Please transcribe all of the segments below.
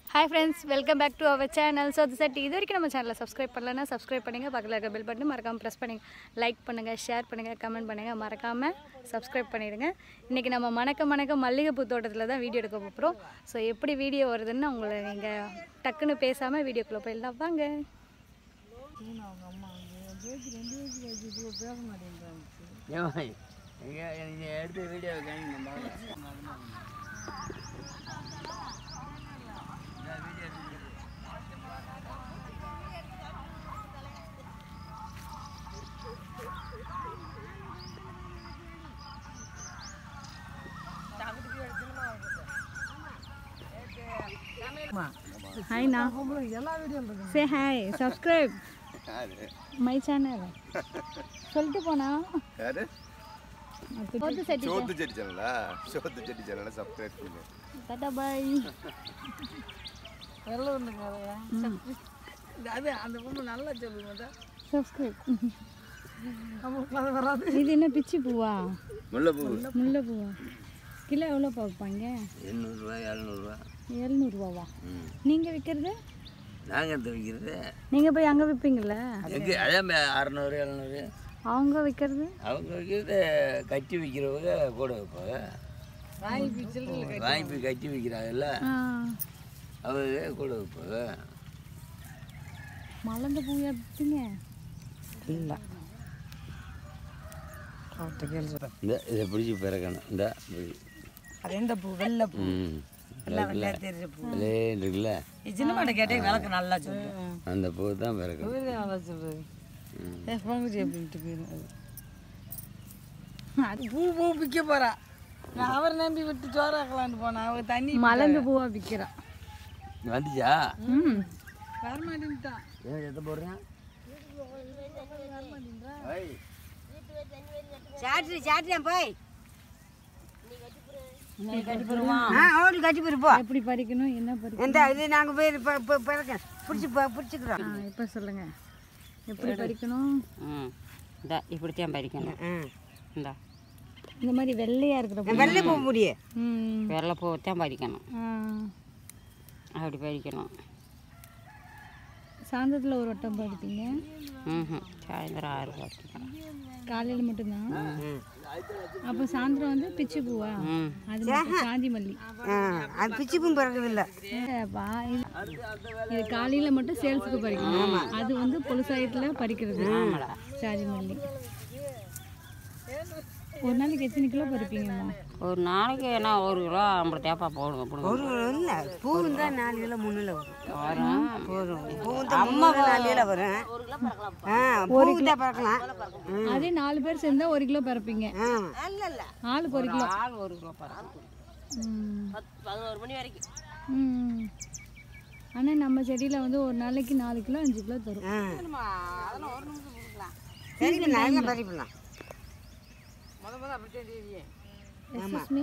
Hi friends welcome back to our channel so செட் இது வரைக்கும் நம்ம சேனலை சப்ஸ்கிரைப் பண்ணலன்னா சப்ஸ்கிரைப் பண்ணுங்கள் பக்கத்தில் இருக்க பெல் பட்டன் மறக்காமல் ப்ரெஸ் பண்ணுங்க லைக் பண்ணுங்கள் ஷேர் பண்ணுங்கள் கமெண்ட் பண்ணுங்கள் மறக்காமல் சப்ஸ்கிரைப் பண்ணிடுங்க இன்றைக்கி நம்ம மணக்க மணக்க மல்லிகைப்பூ தோட்டத்தில் தான் வீடியோ எடுக்க போகிறோம் ஸோ எப்படி வீடியோ வருதுன்னு உங்களை நீங்கள் டக்குன்னு பேசாமல் வீடியோக்குள்ளே போயிடலாம் வாங்க ஏம்மா, எங்க நீங்க எடுத்த வீடியோ காமிங்க ஹாய்ண்ணா say hi subscribe my channel சொல்லிட்டு போனா யாரு சோத்து செட்டி சோத்து செடி சேனலா சோத்து செடி சேனலை சப்ஸ்கிரைப் பண்ணுங்க டாட்டா பாய் அது அந்த பொண்ணு நல்லா சொல்லுங்க சப்ஸ்கிரைப் நமக்கு அது வராது இது என்ன பிச்சி பூவா முல்லைப்பூ முல்லை பூவா கிலோ எவ்வளோ வைப்பாங்க எண்ணூறுரூவா எழுநூறுவா எழுநூறுவாவா ம் நீங்கள் விற்கிறது நாங்கள் எந்த விற்கிறது நீங்கள் போய் அங்கே விற்பீங்களா எங்கே அதான் அறநூறு எழுநூறு அவங்க விற்கிறது அவங்க விற்கிறது கட்டி விற்கிறவங்க கூட வைப்பாங்க வாங்கி சில்லறை வாங்கி போய் கட்டி விற்கிறாங்கல்ல ஆ அவங்க கூட வைப்பாங்க மலர்ந்த பூயா விற்பீங்க இல்லை அவர்கிட்ட கேள்வி சொல்கிறேன் இந்த இதை பிடிச்சி பிறக்கணும் இந்த இப்படி. அது எந்த பூ வெள்ளை பூ ம் வெள்ளை வெள்ளையா தெரிஞ்ச பூ விலையேன்னு இருக்குல்ல இது சின்ன மாட்டை கேட்டே விளக்கு நல்லா சொல்லு அந்த பூ தான் பிறக்கணும் நல்லா சொல்லுது ஏ பங்குச்சி அப்படின்ட்டு போயிடும் அது அது பூ பூ விற்க போறா நான் அவரை நம்பி விட்டு சோறாக்கலான்னு போனேன் அவர் தண்ணி மலர்ந்த பூவா விற்கிறா நீ வந்துச்சா ம் வரமாட்டேன்ட்டான் ஏன் எத்த போடுறேன் சாட்ரி சாட்ரியா போய் ஆ ஓடி கட்டி போயிருப்போ எப்படி பறிக்கணும் என்ன பறிக்கணும் இந்த இது நாங்கள் போய் ப- ப- பிறக்க பிடிச்சி பிடிச்சிக்கிறோம் ஆ இப்போ சொல்லுங்க எப்படி பறிக்கணும் ம் இந்த இப்படித்தான் பறிக்கணும் இந்த இந்த மாதிரி வெள்ளையா இருக்கிற பூ வெள்ளை பூ முடியே ம் வெள்ளை பூவைத்தான் பறிக்கணும் ஆ. அப்படி பறிக்கணும் சாயந்தரத்தில் ஒரு வட்டம் பறிப்பீங்க ம் சாயந்தரம் ஆறு பறிக்கணும் காலையில் மட்டும்தான் அப்போ சாயந்தரம் வந்து பிச்சு பூவா ம் அது மட்டும் சாந்தி மல்லி ஆ, அது பிச்சி பூ பிறகுதில்ல ஏப்பா, இது இது காலையில் மட்டும் சேல்ஸுக்கு பறிக்கணும் அது வந்து பொழுசாயத்தில் பறிக்கிறது சாதி மல்லி ஒரு நாளைக்கு எத்தனை கிலோ பறிப்பீங்கம்மா ஒரு நாளைக்கு என்ன ஒரு கிலோ ஐம்பது தேப்பா போடுங்க போடுங்க ஒரு இல்லை பூ இருந்தால் நாலு கிலோ மூணு கிலோ வரும் வரும் போதும் பூ இருந்தால் மூணு கிலோ நாலு கிலோ வரும் ஆ பூ தான் பறக்கலாம் அதே நாலு பேர் சேர்ந்தா ஒரு கிலோ பறிப்பீங்க ஆ ஆளுக்கு ஒரு கிலோ ஆள் ஒரு கிலோ பறக்கும் ம். பதினோரு மணி வரைக்கும் ம் ஆனால் நம்ம செடியில் வந்து ஒரு நாளைக்கு நாலு கிலோ அஞ்சு கிலோ தரும் ஆ சரி நல்லா பறிக்கலாம் முத முத அப்படித்தான் தெரியும் எக்ஸ்கூஸ் மீ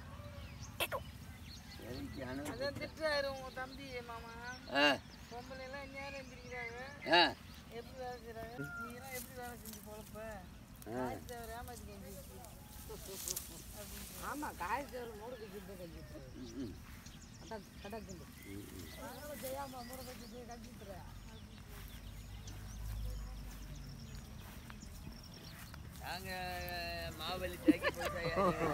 அதான் திட்டுறாரு உங்க தம்பி மாமா ஆ பொம்பளை எல்லாம் இந்நேரம் எந்திரிக்கிறாங்க ஆ எப்படி வேலை செய்கிறாங்க நீங்களாம் எப்படி வேலை செஞ்சு பொழப்ப காய்ச்சி அவர் ஏமாத்தி கஞ்சி ஆமாம் காய்ச்சி அவர் மூடு கஞ்சி தான் கஞ்சி கடக்குண்டு செய்யாம மூட கஞ்சி கஞ்சி நாங்கள் மாவலி தேக்கி போய்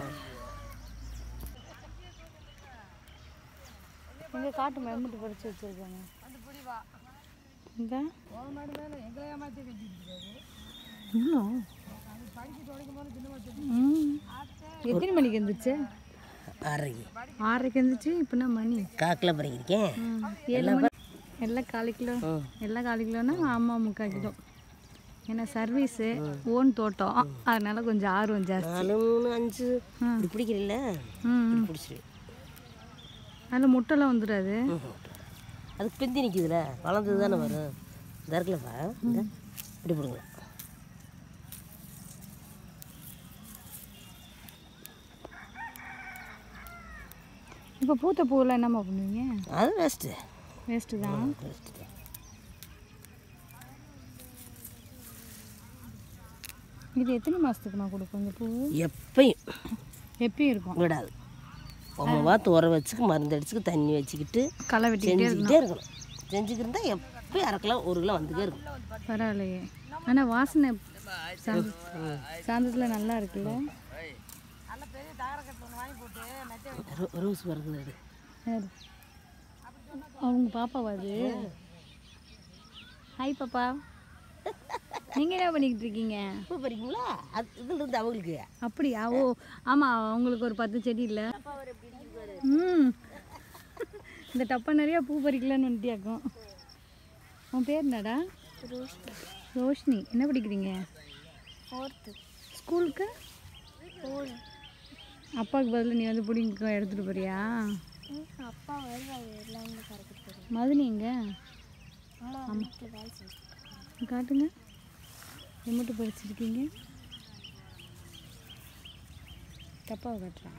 இங்கே காட்டு மெம்பட்டு பறித்து வச்சுருக்காங்க இந்த எங்களை ஏமாத்தி கஞ்சி இன்னும் ம். எத்தனை மணிக்கு இருந்துச்சு ஆறரைக்கு ஆறரைக்கு இருந்துச்சு இப்போனா மணி காக்கில் பறிக்கிறேன் ம். ஏழு மணி எல்லாம் கால் கிலோ எல்லாம் கால் கிலோன்னா ஆமாம் முக்கால் கிலோ ஏன்னா சர்வீஸு ஓன் தோட்டம் அதனால கொஞ்சம் ஆர்வம் ஜாஸ்தி நாலு மூணு அஞ்சு இப்படி பிடிக்கிறீல்ல ம் பிடிச்சிரு அதில் முட்டைலாம் வந்துடாது அதுக்கு பிந்தி நிற்குதுல வளர்ந்தது தானே வரும் இந்த இருக்குல்லப்பா இந்த இப்படி பிடுங்க இப்போ பூத்த பூவெல்லாம் என்னம்மா பண்ணுவீங்க அது வேஸ்ட்டு வேஸ்ட்டு தான் வேஸ்ட்டு தான் இது எத்தனை மாதத்துக்குமா கொடுக்கும் இந்த பூ எப்பயும் எப்பயும் இருக்கும் விடாது உமவா தோற வச்சுக்கு மருந்து அடிச்சுக்கு தண்ணி வச்சுக்கிட்டு களை வெட்டிக்கிட்டே செஞ்சுக்கிட்டே இருக்கணும் செஞ்சுக்கிட்டு இருந்தால் எப்பயும் அரை கிலோ ஒரு கிலோ வந்துட்டே இருக்கும் பரவாயில்லையே ஆனால் வாசனை சாந்த சாந்தத்தில் நல்லா இருக்குல்ல ரோ- ரோஸ் வருது அது யாரு? அவங்க பாப்பாவா அது ஹாய் பாப்பா நீங்கள் என்ன பண்ணிக்கிட்டு இருக்கீங்க பூ பறிக்குங்களா அது இதில் இருந்து அவங்களுக்கு அப்படியா ஓ ஆமாம் அவங்களுக்கு ஒரு பத்து செடி இல்லை ம் இந்த டப்பா நிறையா பூ பறிக்கலான்னு வந்துட்டியாக்கும் உன் பேர் என்னடா ரோஷினி என்ன படிக்கிறீங்க ஸ்கூலுக்கு அப்பாவுக்கு பதில் நீ வந்து பிடிங்க எடுத்துகிட்டு போறியா அப்பா வருவாங்க எல்லாம் வந்து கறக்கிட்டு மதுனி எங்க அம்மா வீட்டில் வேலை செஞ்சு காட்டுங்க எம்மட்டு படிச்சிருக்கீங்க தப்பாவை காட்டுறேன்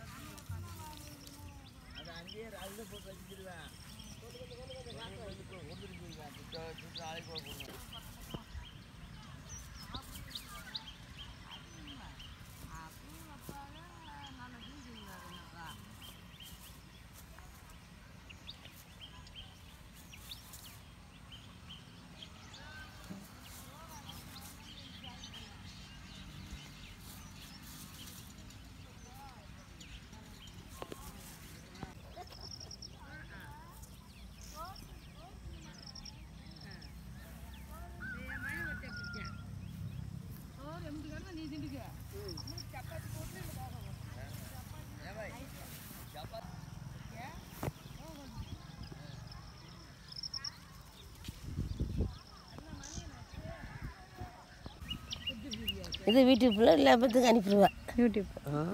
இது வீட்டுக்கு ஃபுல்லாக லேபத்துக்கு அனுப்பிடுவேன் யூடியூப்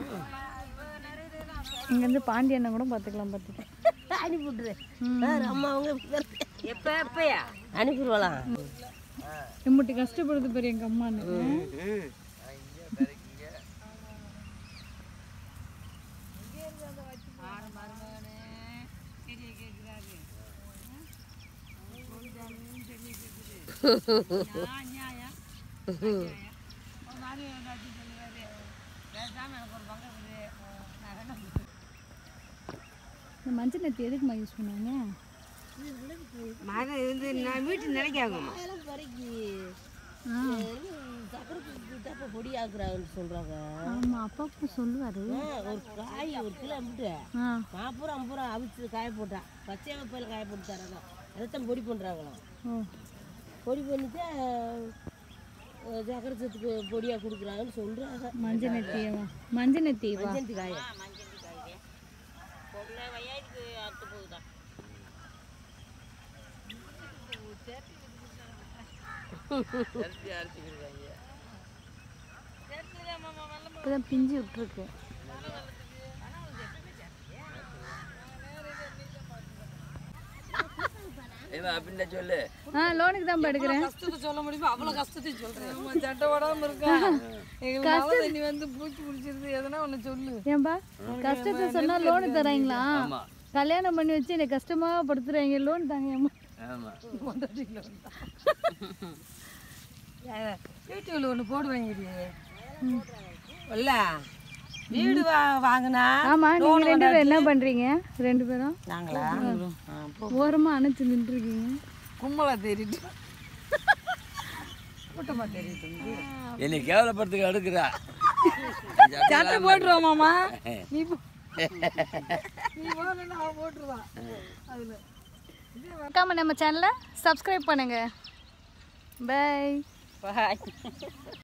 இங்கேருந்து பாண்டி அண்ணன் கூட பார்த்துக்கலாம் பார்த்துக்கேன் அனுப்பி விட்டுறேன் அம்மா அவங்க எப்போ எப்பயா அனுப்பிடுவாளாம் எம்மட்டு கஷ்டப்படுது பெரிய எங்கள் அம்மான்னு இந்த மஞ்சள் நெத்தி எதுக்குமா யூஸ் பண்ணாங்க மரம் இருந்து நான் வீட்டு நினைக்காங்க ஆ சக்கரை தப்ப பொடி ஆக்குறாங்கன்னு சொல்கிறாங்க ஆமாம் அப்பா சொல்லுவார் ஒரு காய் ஒரு கிலோ அம்பிட்டு ஆ நாற்பது ரூபா ஐம்பது ரூபா அவிச்சு காய போட்டா பச்சை வெப்பையில் காய போட்டு தராங்க அதைத்தான் பொடி பண்ணுறாங்களாம் ஓ பொடி பண்ணிட்டு அஹ், சக்கரை சத்துக்கு பொடியாக கொடுக்குறாங்கன்னு சொல்கிறாங்க மஞ்சள் நெத்தியவா மஞ்சள் நெத்தியவா மஞ்சள் காய இப்போதான் பிஞ்சு விட்டுருக்கு இவன் அப்படின்ன சொல்லு ஆ லோனுக்கு தான் எடுக்கிறேன் கஷ்டத்தை சொல்ல முடியுமா அவ்வளோ கஷ்டத்தையும் சொல்கிறேன் நம்ம சட்டை ஓடாமல் இருக்கா எங்களுக்கு மழை தண்ணி வந்து பூச்சி பிடிச்சிருது எதனா ஒன்று சொல்லு ஏன்பா கஷ்டத்தை சொன்னா லோனு தராங்களா ஆமா கல்யாணம் பண்ணி வச்சு என்னை கஷ்டமா படுத்துறாங்க லோன் தாங்க ஏம்மா ஆமா யூடியூப்ல ஒன்று போடுவாங்க இல்ல வீடு வா வாங்கினா ஆமா நீங்க ரெண்டு பேரும் என்ன பண்றீங்க ரெண்டு பேரும் நாங்களா ஓரமா அணைச்சு நின்றுருக்கீங்க கும்பலா தேடிட்டு கூட்டமா தேடிட்டு என்னை கேவலப்படுத்துக்கு அடுக்குறா சட்டை போட்டுருவோம் மாமா நீ போ நீ போனா அவன் போட்டுருவான் அதுல மறக்காம நம்ம சேனலை சப்ஸ்கிரைப் பண்ணுங்க பை பாய்